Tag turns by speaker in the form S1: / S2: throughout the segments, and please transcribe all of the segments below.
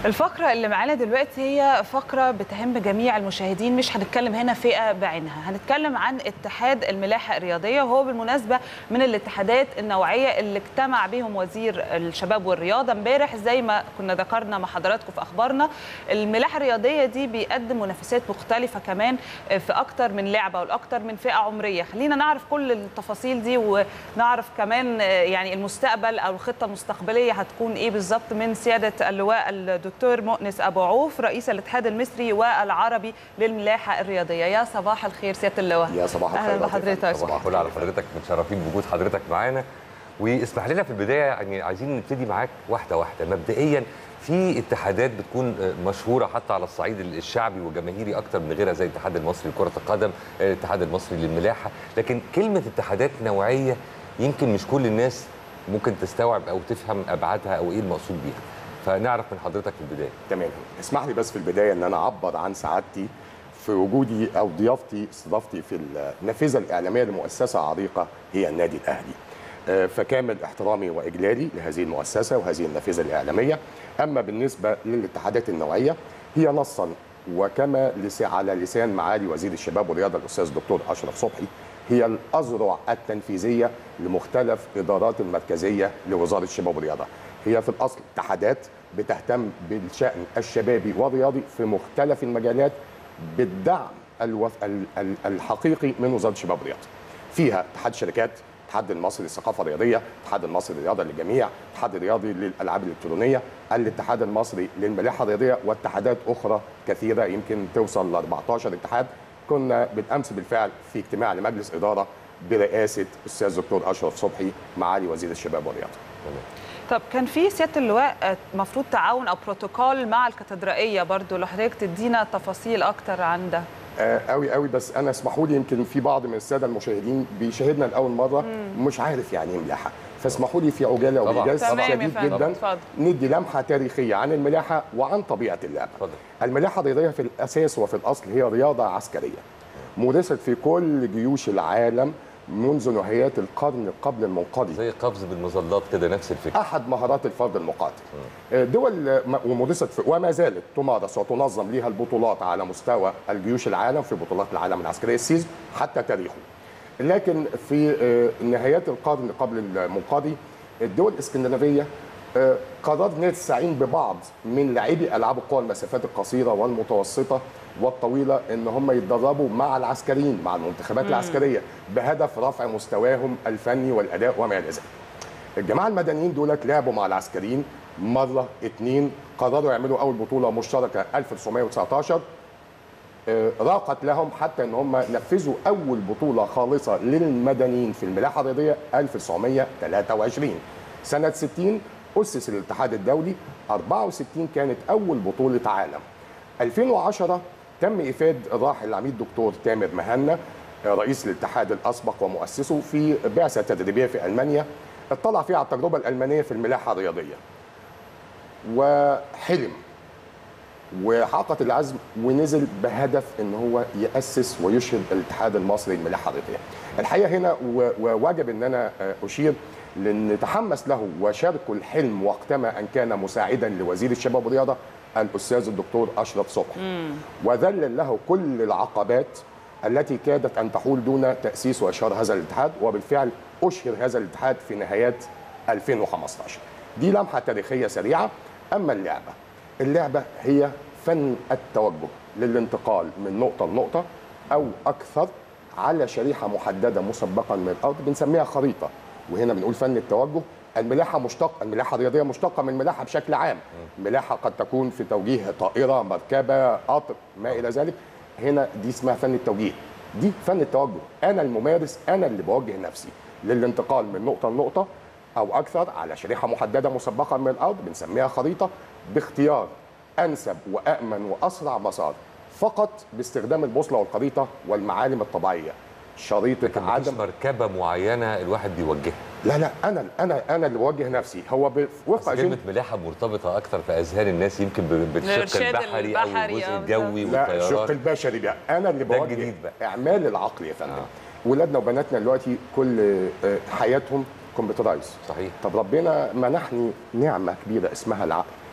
S1: الفقرة اللي معانا دلوقتي هي فقرة بتهم جميع المشاهدين مش هنتكلم هنا فئة بعينها هنتكلم عن اتحاد الملاحة الرياضية وهو بالمناسبة من الاتحادات النوعية اللي اجتمع بهم وزير الشباب والرياضة امبارح زي ما كنا ذكرنا مع حضراتكم في أخبارنا الملاحة الرياضية دي بيقدم منافسات مختلفة كمان في أكتر من لعبة والأكتر من فئة عمرية خلينا نعرف كل التفاصيل دي ونعرف كمان يعني المستقبل أو الخطة المستقبلية هتكون إيه بالظبط من سيادة اللواء الدكتور مؤنس أبو عوف رئيس الاتحاد المصري والعربي للملاحة الرياضية يا صباح الخير سيادة اللواء
S2: يا صباح الخير
S1: أهلا بحضرتك
S3: صباح الفل على حضرتك متشرفين بوجود حضرتك معانا واسمح لنا في البدايه يعني عايزين نبتدي معاك واحده واحده مبدئيا في اتحادات بتكون مشهوره حتى على الصعيد الشعبي والجماهيري اكتر من غيرها زي الاتحاد المصري لكره القدم الاتحاد المصري للملاحه لكن كلمه اتحادات نوعيه يمكن مش كل الناس ممكن تستوعب او تفهم ابعادها او ايه المقصود بيها فنعرف من حضرتك في البدايه
S2: تمام اسمح لي بس في البدايه ان انا اعبر عن سعادتي في وجودي او ضيافتي استضافتي في النافذه الاعلاميه لمؤسسه عريقه هي النادي الاهلي فكامل احترامي واجلالي لهذه المؤسسه وهذه النافذه الاعلاميه اما بالنسبه للاتحادات النوعيه هي نصا وكما على لسان معالي وزير الشباب والرياضه الاستاذ الدكتور اشرف صبحي هي الاذرع التنفيذيه لمختلف ادارات المركزيه لوزاره الشباب والرياضه هي في الاصل اتحادات بتهتم بالشان الشبابي والرياضي في مختلف المجالات بالدعم الوف... الحقيقي من وزاره الشباب والرياضه. فيها اتحاد شركات، الاتحاد المصري للثقافه الرياضيه، الاتحاد المصري للرياضه للجميع، الاتحاد الرياضي للالعاب الالكترونيه، الاتحاد المصري للملاحه الرياضيه واتحادات اخرى كثيره يمكن توصل ل 14 اتحاد. كنا بالامس بالفعل في اجتماع لمجلس اداره برئاسه الاستاذ الدكتور اشرف صبحي معالي وزير الشباب والرياضه.
S1: طب كان في سياده اللواء المفروض تعاون او بروتوكول مع الكاتدرائيه برضو لو حضرتك تدينا تفاصيل اكتر عن ده
S2: آه قوي قوي بس انا اسمحوا لي يمكن في بعض من الساده المشاهدين بيشاهدنا لاول مره مم. مش عارف يعني ايه ملاحه فاسمحوا لي في عجاله وبإيجاز شديد جدا فضل. ندي لمحه تاريخيه عن الملاحه وعن طبيعه اللعبه فضل. الملاحه الرياضيه في الاساس وفي الاصل هي رياضه عسكريه مورست في كل جيوش العالم منذ نهايات القرن قبل المنقضي
S3: زي قفز بالمظلات كده نفس الفكره
S2: احد مهارات الفرد المقاتل م. دول ومارست وما زالت تمارس وتنظم لها البطولات على مستوى الجيوش العالم في بطولات العالم العسكريه السيز حتى تاريخه لكن في نهايات القرن قبل المنقضي الدول الاسكندنافيه قررت نستعين ببعض من لاعبي العاب القوى المسافات القصيره والمتوسطه والطويله ان هم يتدربوا مع العسكريين مع المنتخبات العسكريه بهدف رفع مستواهم الفني والاداء وما الى ذلك. الجماعه المدنيين دولت لعبوا مع العسكريين مره اثنين قرروا يعملوا اول بطوله مشتركه 1919 راقت لهم حتى ان هم نفذوا اول بطوله خالصه للمدنيين في الملاحه الرياضيه 1923 سنه 60 اسس الاتحاد الدولي 64 كانت اول بطوله عالم 2010 تم افاد الراحل العميد دكتور تامر مهنا رئيس الاتحاد الاسبق ومؤسسه في بعثه تدريبيه في المانيا اطلع فيها على التجربه الالمانيه في الملاحه الرياضيه وحلم وحقق العزم ونزل بهدف ان هو ياسس ويشهد الاتحاد المصري للملاحه الرياضيه. الحقيقه هنا وواجب ان انا اشير لان تحمس له وشاركوا الحلم وقتما ان كان مساعدا لوزير الشباب والرياضه الاستاذ الدكتور اشرف صبحي وذلل له كل العقبات التي كادت ان تحول دون تاسيس واشهار هذا الاتحاد وبالفعل اشهر هذا الاتحاد في نهايات 2015 دي لمحه تاريخيه سريعه اما اللعبه اللعبه هي فن التوجه للانتقال من نقطه لنقطه او اكثر على شريحه محدده مسبقا من الارض بنسميها خريطه وهنا بنقول فن التوجه الملاحه مشتق الملاحه الرياضيه مشتقه من الملاحه بشكل عام الملاحه قد تكون في توجيه طائره مركبه قطر ما الى ذلك هنا دي اسمها فن التوجيه دي فن التوجه انا الممارس انا اللي بوجه نفسي للانتقال من نقطه لنقطه او اكثر على شريحه محدده مسبقا من الارض بنسميها خريطه باختيار انسب وامن واسرع مسار فقط باستخدام البوصله والخريطه والمعالم الطبيعيه شريطه
S3: عدم مركبه معينه الواحد بيوجهها
S2: لا لا انا انا انا اللي بوجه نفسي هو
S3: وفق كلمه ملاحه مرتبطه اكثر في اذهان الناس يمكن بالشق البحري او الجزء الجوي
S2: لا والطيارات الشق البشري بقى انا اللي بوجه اعمال العقل يا فندم آه. ولادنا وبناتنا دلوقتي كل حياتهم كمبيوترايز
S3: صحيح
S2: طب ربنا منحني نعمه كبيره اسمها العقل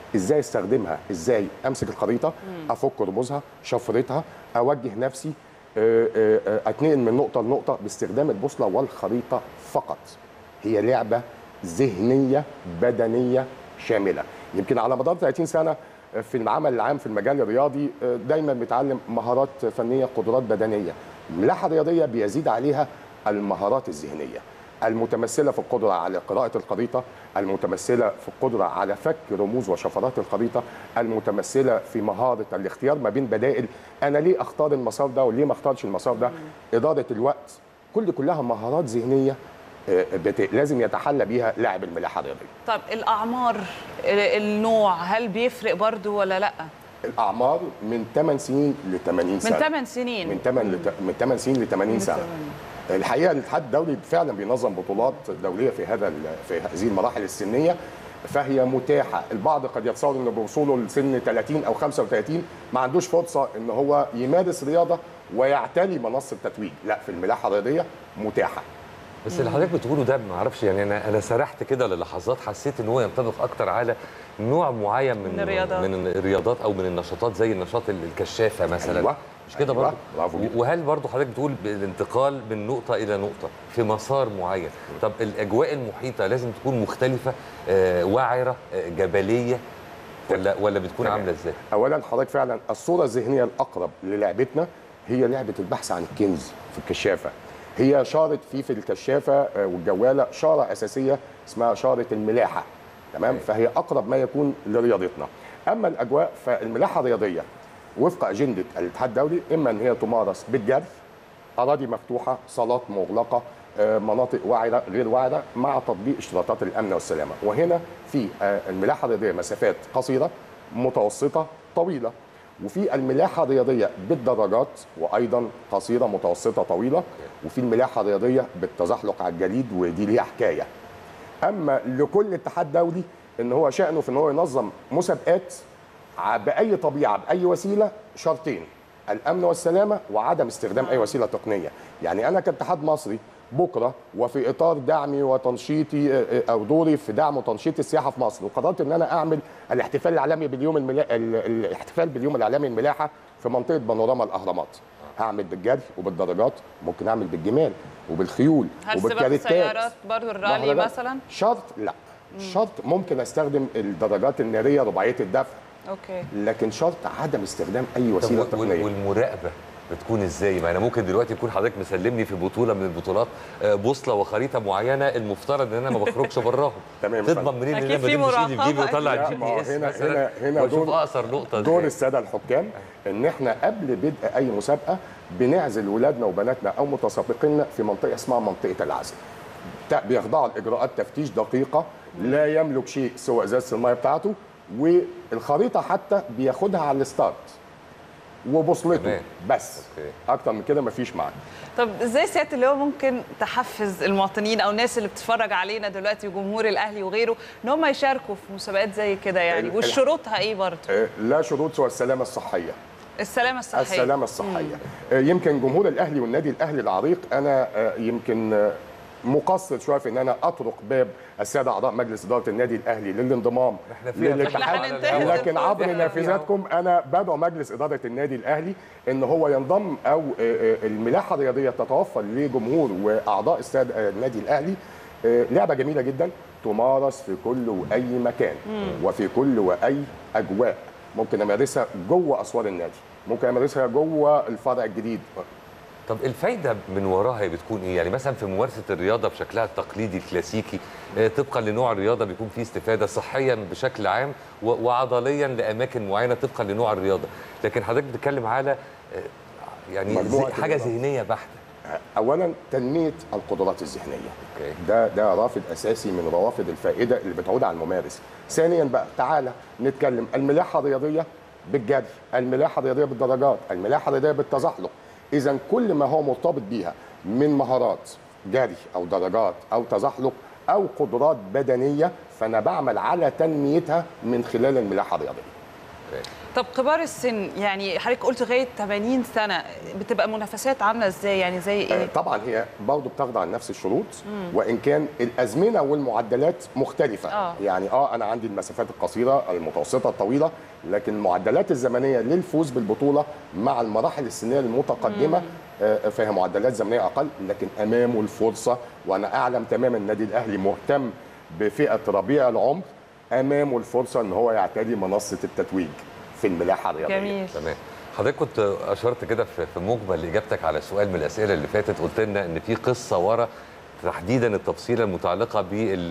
S2: ازاي استخدمها ازاي امسك الخريطه افك رموزها شفرتها اوجه نفسي آه، آه، آه، اتنقل من نقطه لنقطه باستخدام البوصله والخريطه فقط هي لعبه ذهنيه بدنيه شامله يمكن على مدار 30 سنه في العمل العام في المجال الرياضي آه، دايما بيتعلم مهارات فنيه قدرات بدنيه الملاحه الرياضيه بيزيد عليها المهارات الذهنيه المتمثله في القدره على قراءه الخريطه المتمثله في القدره على فك رموز وشفرات الخريطه المتمثله في مهاره الاختيار ما بين بدائل انا ليه اختار المسار ده وليه ما اختارش المسار ده اداره الوقت كل كلها مهارات ذهنيه آه، بت... لازم يتحلى بيها لاعب الملاحه الرياضيه
S1: طب الاعمار ال- النوع هل بيفرق برضو ولا لا
S2: الاعمار من 8 سنين ل 80
S1: من
S2: سنه
S1: 8 سنين
S2: من 8 لت... من 8 سنين ل 80 سنه الحقيقه الاتحاد الدولي فعلا بينظم بطولات دوليه في هذا ال... في هذه المراحل السنيه فهي متاحه البعض قد يتصور انه بوصوله لسن 30 او 35 ما عندوش فرصه ان هو يمارس رياضه ويعتلي منصه تتويج لا في الملاحه الرياضيه متاحه
S3: بس اللي حضرتك بتقوله ده ما اعرفش يعني انا انا سرحت كده للحظات حسيت ان هو ينطبق اكتر على نوع معين من
S1: من الرياضات.
S3: من الرياضات او من النشاطات زي النشاط الكشافه مثلا
S2: أيوة.
S3: مش كده
S2: أيوة.
S3: برضه
S2: برافو جدا.
S3: وهل برضه حضرتك بتقول بالانتقال من نقطه الى نقطه في مسار معين طب الاجواء المحيطه لازم تكون مختلفه آه وعره آه جبليه ولا ولا بتكون
S2: تمام.
S3: عامله ازاي
S2: اولا حضرتك فعلا الصوره الذهنيه الاقرب للعبتنا هي لعبه البحث عن الكنز في الكشافه هي شاره في في الكشافه آه، والجواله شاره اساسيه اسمها شاره الملاحه تمام
S3: أيوة.
S2: فهي اقرب ما يكون لرياضتنا اما الاجواء فالملاحه الرياضيه وفق اجنده الاتحاد الدولي اما ان هي تمارس بالجري اراضي مفتوحه صالات مغلقه آه، مناطق وعره غير وعره مع تطبيق اشتراطات الامن والسلامه وهنا في آه، الملاحه الرياضيه مسافات قصيره متوسطه طويله وفي الملاحه الرياضيه بالدراجات وايضا قصيره متوسطه طويله وفي الملاحه الرياضيه بالتزحلق على الجليد ودي ليها حكايه اما لكل اتحاد دولي ان هو شانه في ان هو ينظم مسابقات ع- باي طبيعه باي وسيله شرطين الامن والسلامه وعدم استخدام اي وسيله تقنيه يعني انا كاتحاد مصري بكره وفي اطار دعمي وتنشيطي آه، آه، او دوري في دعم وتنشيط السياحه في مصر وقررت ان انا اعمل الاحتفال العالمي باليوم الملا... ال- ال- الاحتفال باليوم العالمي للملاحه في منطقه بانوراما الاهرامات هعمل بالجري وبالدراجات ممكن اعمل بالجمال وبالخيول
S1: هل سباق
S2: وبالكاريتات
S1: السيارات برضو الرالي
S2: مهرجان.
S1: مثلا
S2: شرط لا شرط ممكن استخدم الدراجات الناريه رباعيه الدفع
S1: اوكي
S2: لكن شرط عدم استخدام اي وسيله
S3: طب وال-
S2: تقنيه
S3: والمراقبه بتكون ازاي؟ ما انا ممكن دلوقتي يكون حضرتك مسلمني في بطوله من البطولات آه، بوصله وخريطه معينه المفترض ان انا ما بخرجش براهم
S2: تمام يا
S3: تضمن منين ان
S1: أكيد
S3: انا
S1: في
S3: بدمش ايدي في جيبي
S1: مراقبة
S3: واطلع
S2: لا،
S3: الجي
S2: ما
S3: بي
S2: هو
S3: اس
S2: هنا-
S3: مثلا
S2: هنا- هنا
S3: واشوف
S2: دور-
S3: اقصر نقطه
S2: دور
S3: ازاي
S2: الساده الحكام ان احنا قبل بدء اي مسابقه بنعزل ولادنا وبناتنا او متسابقينا في منطقه اسمها منطقه العزل تا- بيخضعوا لاجراءات تفتيش دقيقه لا يملك شيء سوى ازازه الميه بتاعته والخريطه حتى بياخدها على الستارت وبوصلته
S3: تمام.
S2: بس
S3: أوكي.
S2: اكتر من كده مفيش معاه
S1: طب ازاي سياده اللي هو ممكن تحفز المواطنين او الناس اللي بتتفرج علينا دلوقتي وجمهور الاهلي وغيره ان هم يشاركوا في مسابقات زي كده يعني
S2: ال-
S1: وشروطها ايه برضه
S2: آه، لا شروط سوى السلامه الصحيه
S1: السلامه الصحيه
S2: السلامه الصحيه آه، يمكن جمهور الاهلي والنادي الاهلي العريق انا آه، يمكن آه، مقصر شويه في ان انا اطرق باب الساده اعضاء مجلس اداره النادي الاهلي للانضمام
S3: احنا فيها
S2: للاتحاد
S1: إحنا هننتهز
S2: لكن عبر
S3: إحنا فيها.
S2: نافذتكم انا بدعو مجلس اداره النادي الاهلي ان هو ينضم او آه، آه، الملاحه الرياضيه تتوفر لجمهور واعضاء استاد آه، النادي الاهلي آه، لعبه جميله جدا تمارس في كل واي مكان وفي كل واي اجواء ممكن امارسها جوه اسوار النادي ممكن امارسها جوه الفرع الجديد
S3: طب الفايده من وراها بتكون ايه؟ يعني مثلا في ممارسه الرياضه بشكلها التقليدي الكلاسيكي آه، طبقا لنوع الرياضه بيكون فيه استفاده صحيا بشكل عام و- وعضليا لاماكن معينه طبقا لنوع الرياضه، لكن حضرتك بتتكلم على آه، يعني
S2: مجموعة
S3: زي- حاجه
S2: الرياضات.
S3: ذهنيه بحته.
S2: اولا تنميه القدرات الذهنيه
S3: اوكي.
S2: ده ده رافد اساسي من روافد الفائده اللي بتعود على الممارس ثانيا بقى تعالى نتكلم الملاحه الرياضيه بالجري الملاحه الرياضيه بالدرجات الملاحه الرياضيه بالتزحلق اذا كل ما هو مرتبط بيها من مهارات جري او درجات او تزحلق او قدرات بدنيه فانا بعمل على تنميتها من خلال الملاحه الرياضيه
S1: طب كبار السن يعني حضرتك قلت لغايه 80 سنه بتبقى منافسات عامله ازاي يعني زي
S2: آه،
S1: ايه؟
S2: طبعا هي برضه بتخضع لنفس الشروط وان كان الازمنه والمعدلات مختلفه
S1: آه.
S2: يعني اه انا عندي المسافات القصيره المتوسطه الطويله لكن المعدلات الزمنيه للفوز بالبطوله مع المراحل السنيه المتقدمه آه، فيها معدلات زمنيه اقل لكن امامه الفرصه وانا اعلم تماما النادي الاهلي مهتم بفئه ربيع العمر امامه الفرصه ان هو يعتلي منصه التتويج في الملاحه الرياضيه
S1: جميل
S3: تمام حضرتك كنت اشرت كده في في مجمل اجابتك على سؤال من الاسئله اللي فاتت قلت لنا ان في قصه ورا تحديدا التفصيله المتعلقه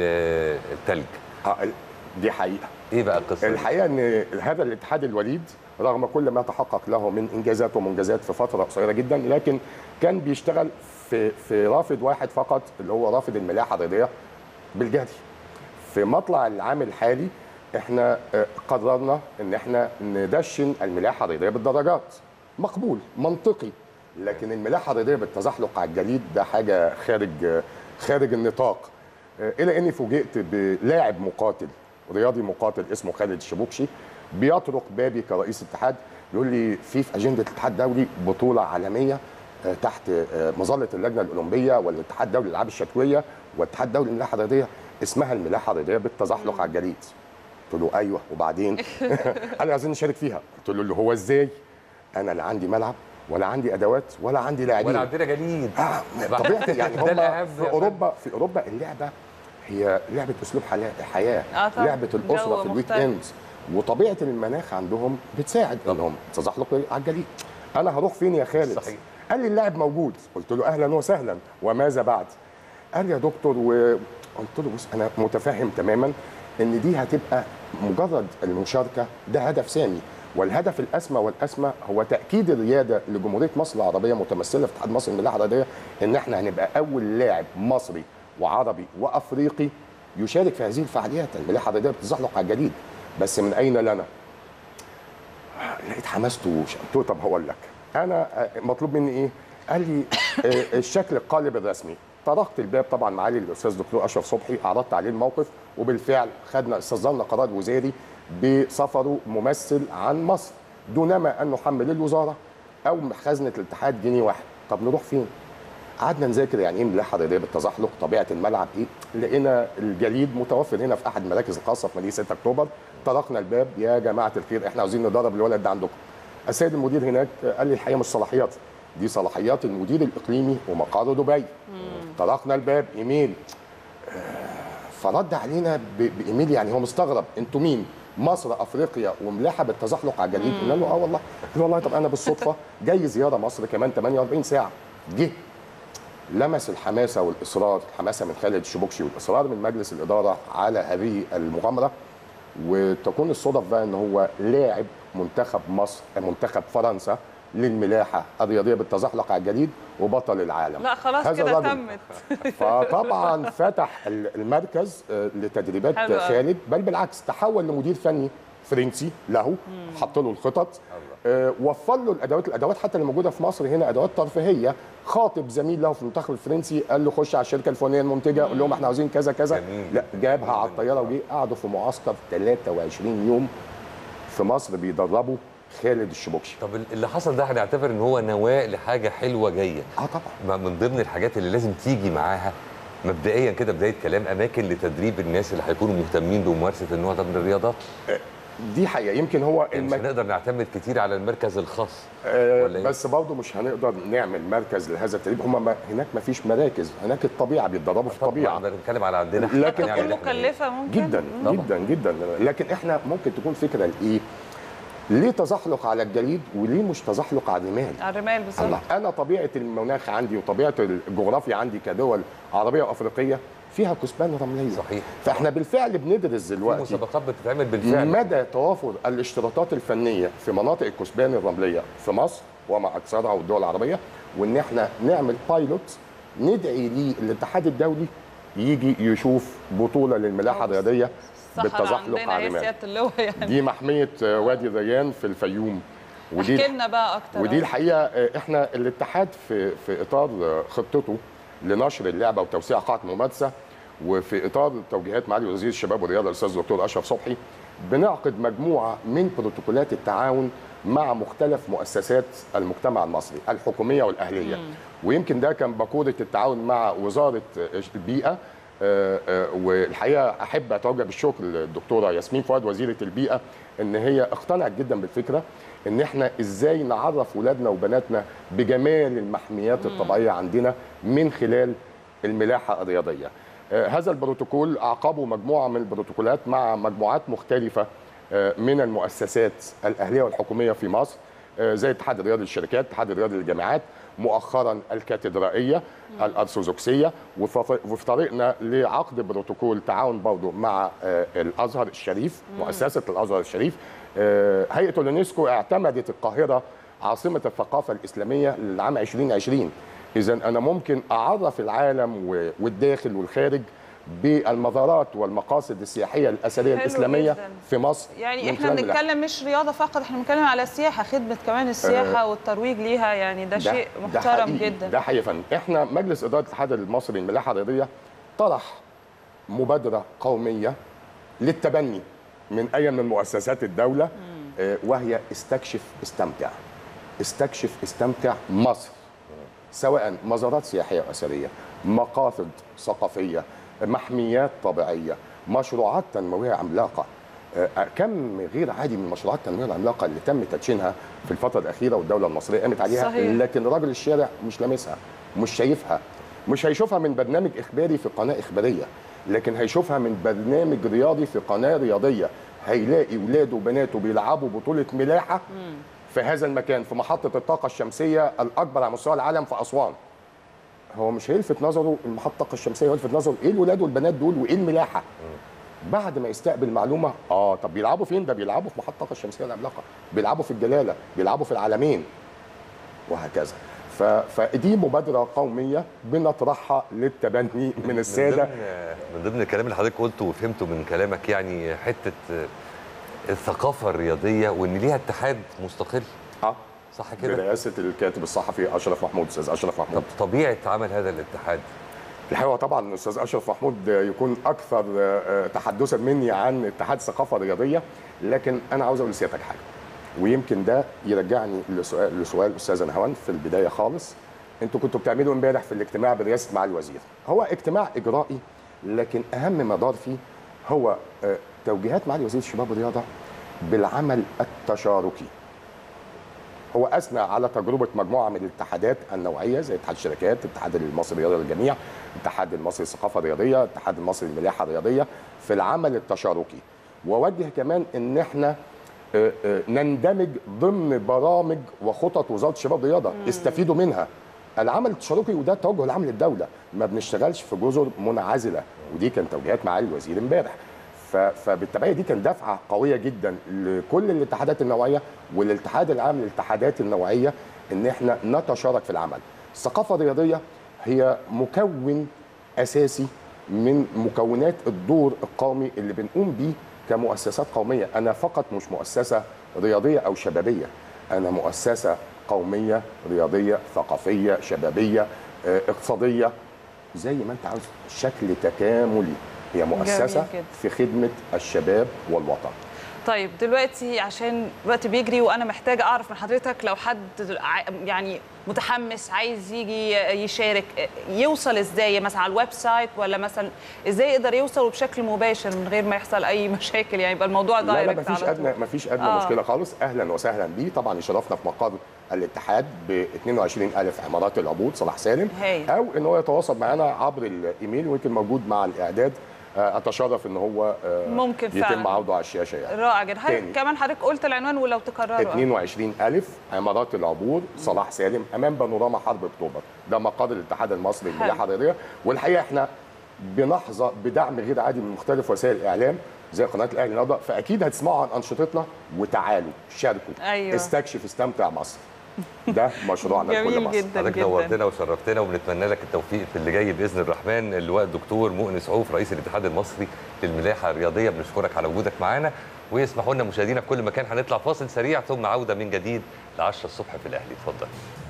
S3: بالثلج
S2: آه، دي حقيقه
S3: ايه بقى القصه دي؟
S2: الحقيقه ان هذا الاتحاد الوليد رغم كل ما تحقق له من انجازات ومنجزات في فتره قصيره جدا لكن كان بيشتغل في في رافد واحد فقط اللي هو رافد الملاحه الرياضيه بالجدي في مطلع العام الحالي احنا آه، قررنا ان احنا ندشن الملاحه الرياضيه بالدرجات مقبول منطقي لكن الملاحه الرياضيه بالتزحلق على الجليد ده حاجه خارج آه، خارج النطاق آه، الى اني فوجئت بلاعب مقاتل رياضي مقاتل اسمه خالد الشبوكشي بيطرق بابي كرئيس اتحاد يقول لي في في اجنده الاتحاد الدولي بطوله عالميه آه، تحت آه، مظله اللجنه الاولمبيه والاتحاد الدولي للالعاب الشتويه والاتحاد الدولي للملاحه الرياضيه اسمها الملاحه الرياضيه بالتزحلق على الجليد قلت له ايوه وبعدين قال لي عايزين نشارك فيها قلت له اللي هو ازاي انا لا عندي ملعب ولا عندي ادوات ولا عندي لاعبين
S3: ولا عندنا جليد
S2: آه طبيعتي يعني
S3: ده
S2: هم
S3: الأهم
S2: في
S3: يا
S2: اوروبا في اوروبا اللعبه هي لعبه اسلوب حلا- حياه
S1: آه طبعاً.
S2: لعبه الاسره
S1: جو
S2: في الويك
S1: مختلف.
S2: اند وطبيعه المناخ عندهم بتساعد انهم تزحلق على الجليد انا هروح فين يا خالد
S3: صحيح.
S2: قال لي اللاعب موجود قلت له اهلا وسهلا وماذا بعد قال لي يا دكتور وقلت له بص انا متفهم تماما ان دي هتبقى مجرد المشاركه ده هدف سامي والهدف الاسمى والاسمى هو تاكيد الرياده لجمهوريه مصر العربيه متمثله في اتحاد مصر للملاحه الرياضيه ان احنا هنبقى اول لاعب مصري وعربي وافريقي يشارك في هذه الفعاليات الملاحه الرياضيه بتزحلق على الجليد بس من اين لنا؟ لقيت حماسته وش- قلت له طب هقول لك انا آه، مطلوب مني ايه؟ قال لي آه، الشكل القالب الرسمي طرقت الباب طبعا معالي الاستاذ دكتور اشرف صبحي عرضت عليه الموقف وبالفعل خدنا استصدرنا قرار وزاري بسفره ممثل عن مصر دونما ان نحمل الوزاره او خزنه الاتحاد جنيه واحد طب نروح فين؟ قعدنا نذاكر يعني ايه ملاحه رياضيه بالتزحلق طبيعه الملعب ايه لقينا الجليد متوفر هنا في احد المراكز الخاصه في مدينه 6 اكتوبر طرقنا الباب يا جماعه الخير احنا عاوزين ندرب الولد ده عندكم السيد المدير هناك قال لي الحقيقه مش صلاحيات دي صلاحيات المدير الاقليمي ومقره دبي طرقنا الباب ايميل فرد علينا ب- بايميل يعني هو مستغرب انتوا مين؟ مصر افريقيا وملاحه بالتزحلق على الجليد قلنا له اه والله قال له والله طب انا بالصدفه جاي زياره مصر كمان 48 ساعه جه لمس الحماسه والاصرار الحماسه من خالد الشبوكشي والاصرار من مجلس الاداره على هذه المغامره وتكون الصدف بقى ان هو لاعب منتخب مصر منتخب فرنسا للملاحه الرياضيه بالتزحلق على الجليد وبطل العالم
S1: لا خلاص
S2: هذا
S1: كده
S2: الرجل.
S1: تمت
S2: فطبعا فتح ال- المركز آه، لتدريبات
S1: حلو أوي.
S2: خالد بل بالعكس تحول لمدير فني فرنسي له حط له الخطط آه، وفر له الادوات الادوات حتى اللي موجوده في مصر هنا ادوات ترفيهيه خاطب زميل له في المنتخب الفرنسي قال له خش على الشركه الفلانيه المنتجه قول لهم احنا عاوزين كذا كذا
S3: جميل.
S2: لا جابها على الطياره وجه قعدوا في معسكر 23 يوم في مصر بيدربوا خالد الشبوكشي
S3: طب اللي حصل ده هنعتبر ان هو نواه لحاجه حلوه جايه
S2: اه طبعا
S3: ما من ضمن الحاجات اللي لازم تيجي معاها مبدئيا كده بدايه كلام اماكن لتدريب الناس اللي هيكونوا مهتمين بممارسه النوع ده من الرياضات
S2: دي حقيقه يمكن هو
S3: يعني مش
S2: المك...
S3: هنقدر نعتمد كتير على المركز الخاص
S2: آه،
S3: ولا إيه؟
S2: بس برضه مش هنقدر نعمل مركز لهذا التدريب هم ما هناك ما فيش مراكز هناك الطبيعه بيتدربوا في الطبيعه
S3: طبعا بنتكلم على عندنا
S2: لكن
S3: نعمل
S1: تكون
S3: إحنا إيه؟
S1: مكلفه ممكن
S2: جدا
S3: طبعا.
S2: جدا جدا لكن احنا ممكن تكون فكره لايه؟ ليه تزحلق على الجليد وليه مش تزحلق على الرمال؟
S1: على الرمال بالظبط
S2: الله انا طبيعه المناخ عندي وطبيعه الجغرافيا عندي كدول عربيه وافريقيه فيها كثبان رمليه
S3: صحيح.
S2: فاحنا بالفعل بندرس
S3: في
S2: دلوقتي
S3: مسابقات بتتعمل بالفعل
S2: مدى توافر الاشتراطات الفنيه في مناطق الكثبان الرمليه في مصر وما اكثرها والدول العربيه وان احنا نعمل بايلوت ندعي ليه الاتحاد الدولي يجي يشوف بطوله للملاحه الرياضيه
S1: الصحراء
S2: بالتزحلق
S1: عندنا
S2: على
S1: هي
S2: الرمال
S1: سياده اللواء يعني
S2: دي محميه آه، وادي الريان في الفيوم
S1: احكي لنا بقى اكتر
S2: ودي الحقيقه آه، احنا الاتحاد في في اطار آه، خطته لنشر اللعبه وتوسيع قاعه الممارسه وفي اطار توجيهات معالي وزير الشباب والرياضه الاستاذ الدكتور اشرف صبحي بنعقد مجموعه من بروتوكولات التعاون مع مختلف مؤسسات المجتمع المصري الحكوميه والاهليه ويمكن ده كان بقوده التعاون مع وزاره البيئه آه، آه، والحقيقه احب اتوجه بالشكر للدكتوره ياسمين فؤاد وزيره البيئه ان هي اقتنعت جدا بالفكره ان احنا ازاي نعرف ولادنا وبناتنا بجمال المحميات الطبيعيه عندنا من خلال الملاحه الرياضيه. آه، هذا البروتوكول اعقبه مجموعه من البروتوكولات مع مجموعات مختلفه آه، من المؤسسات الاهليه والحكوميه في مصر آه، زي الاتحاد الرياضي للشركات، الاتحاد الرياضي للجامعات، مؤخرا الكاتدرائيه الارثوذكسيه وف- وفي طريقنا لعقد بروتوكول تعاون برضه مع آه، الازهر الشريف مؤسسه الازهر الشريف آه، هيئه اليونسكو اعتمدت القاهره عاصمه الثقافه الاسلاميه للعام 2020 اذا انا ممكن اعرف العالم و- والداخل والخارج بالمزارات والمقاصد السياحيه الاثريه
S1: حلو
S2: الاسلاميه
S1: جداً.
S2: في مصر
S1: يعني
S2: من
S1: احنا
S2: خلال الملاحة.
S1: بنتكلم مش رياضه فقط احنا بنتكلم على السياحه خدمه كمان السياحه والترويج ليها يعني ده, شيء محترم
S2: حقيقي،
S1: جدا
S2: ده حقيقي يا فندم احنا مجلس اداره الاتحاد المصري للملاحه الرياضيه طرح مبادره قوميه للتبني من اي من مؤسسات الدوله آه، وهي استكشف استمتع استكشف استمتع مصر سواء مزارات سياحيه واثريه مقاصد ثقافيه محميات طبيعيه مشروعات تنمويه عملاقه آه، كم غير عادي من المشروعات التنمويه العملاقه اللي تم تدشينها في الفتره الاخيره والدوله المصريه قامت عليها
S1: صحيح.
S2: لكن راجل الشارع مش لامسها مش شايفها مش هيشوفها من برنامج اخباري في قناه اخباريه لكن هيشوفها من برنامج رياضي في قناه رياضيه هيلاقي ولاده وبناته بيلعبوا بطوله ملاحه في هذا المكان في محطه الطاقه الشمسيه الاكبر على مستوى العالم في اسوان هو مش هيلفت نظره المحطه الطاقه الشمسيه هيلفت نظره ايه الولاد والبنات دول وايه الملاحه بعد ما يستقبل معلومه اه طب بيلعبوا فين ده بيلعبوا في محطه الطاقه الشمسيه العملاقه بيلعبوا في الجلاله بيلعبوا في العالمين وهكذا ف... فدي مبادره قوميه بنطرحها للتبني من الساده
S3: من ضمن, من ضمن الكلام اللي حضرتك قلته وفهمته من كلامك يعني حته الثقافه الرياضيه وان ليها اتحاد مستقل
S2: اه
S3: صح كده؟
S2: برئاسه الكاتب الصحفي اشرف محمود استاذ اشرف
S3: طب
S2: محمود
S3: طبيعه عمل هذا الاتحاد
S2: الحقيقه طبعا الاستاذ اشرف محمود يكون اكثر آه، تحدثا مني عن اتحاد الثقافه الرياضيه لكن انا عاوز اقول لسيادتك حاجه ويمكن ده يرجعني لسؤال لسؤال استاذه نهوان في البدايه خالص انتوا كنتوا بتعملوا امبارح في الاجتماع برئاسه معالي الوزير هو اجتماع اجرائي لكن اهم ما دار فيه هو آه، توجيهات معالي وزير الشباب والرياضه بالعمل التشاركي هو اثنى على تجربه مجموعه من الاتحادات النوعيه زي اتحاد الشركات، الاتحاد المصري للرياضه للجميع، الاتحاد المصري للثقافه الرياضيه، الاتحاد المصري للملاحه الرياضيه في العمل التشاركي. ووجه كمان ان احنا آه، آه، نندمج ضمن برامج وخطط وزاره الشباب والرياضه، استفيدوا منها. العمل التشاركي وده توجه العام للدوله، ما بنشتغلش في جزر منعزله ودي كان توجيهات معالي الوزير امبارح. ف- فبالتبعيه دي كان دفعه قويه جدا لكل الاتحادات النوعيه والاتحاد العام للاتحادات النوعيه ان احنا نتشارك في العمل. الثقافه الرياضيه هي مكون اساسي من مكونات الدور القومي اللي بنقوم بيه كمؤسسات قوميه، انا فقط مش مؤسسه رياضيه او شبابيه، انا مؤسسه قوميه رياضيه ثقافيه شبابيه آه، اقتصاديه زي ما انت عاوز شكل تكاملي هي مؤسسه
S1: جدا.
S2: في خدمه الشباب والوطن
S1: طيب دلوقتي عشان الوقت بيجري وانا محتاجه اعرف من حضرتك لو حد ع- يعني متحمس عايز يجي يشارك يوصل ازاي مثلا على الويب سايت ولا مثلا ازاي يقدر يوصل بشكل مباشر من غير ما يحصل اي مشاكل يعني يبقى الموضوع
S2: لا لا
S1: دايركت
S2: مفيش
S1: على
S2: ادنى
S1: طول
S2: مفيش ادنى
S1: آه.
S2: آه. مشكله خالص اهلا وسهلا بيه طبعا يشرفنا في مقر الاتحاد ب 22000 عمارات العبود صلاح سالم
S1: هايل.
S2: او ان هو يتواصل معنا عبر الايميل ويمكن موجود مع الاعداد آه، اتشرف ان هو آه،
S1: ممكن
S2: يتم
S1: فعلاً.
S2: عرضه على الشاشه يعني
S1: رائع جدا حضرتك
S2: تاني.
S1: كمان حضرتك قلت العنوان ولو تكرره
S2: 22000 عمارات العبور صلاح سالم امام بانوراما حرب اكتوبر ده مقر الاتحاد المصري
S1: حلو.
S2: للملاحه الرياضيه والحقيقه احنا بنحظى بدعم غير عادي من مختلف وسائل الاعلام زي قناه الاهلي النهارده فاكيد هتسمعوا عن انشطتنا وتعالوا شاركوا
S1: أيوة.
S2: استكشف استمتع مصر ده مشروعنا لكل
S1: جميل
S2: مصر
S1: جدا
S3: حضرتك
S1: جدا
S3: نورتنا وشرفتنا وبنتمنى لك التوفيق في اللي جاي باذن الرحمن اللواء الدكتور مؤنس عوف رئيس الاتحاد المصري للملاحه الرياضيه بنشكرك على وجودك معانا ويسمحوا لنا مشاهدينا في كل مكان هنطلع فاصل سريع ثم عوده من جديد ل 10 الصبح في الاهلي اتفضل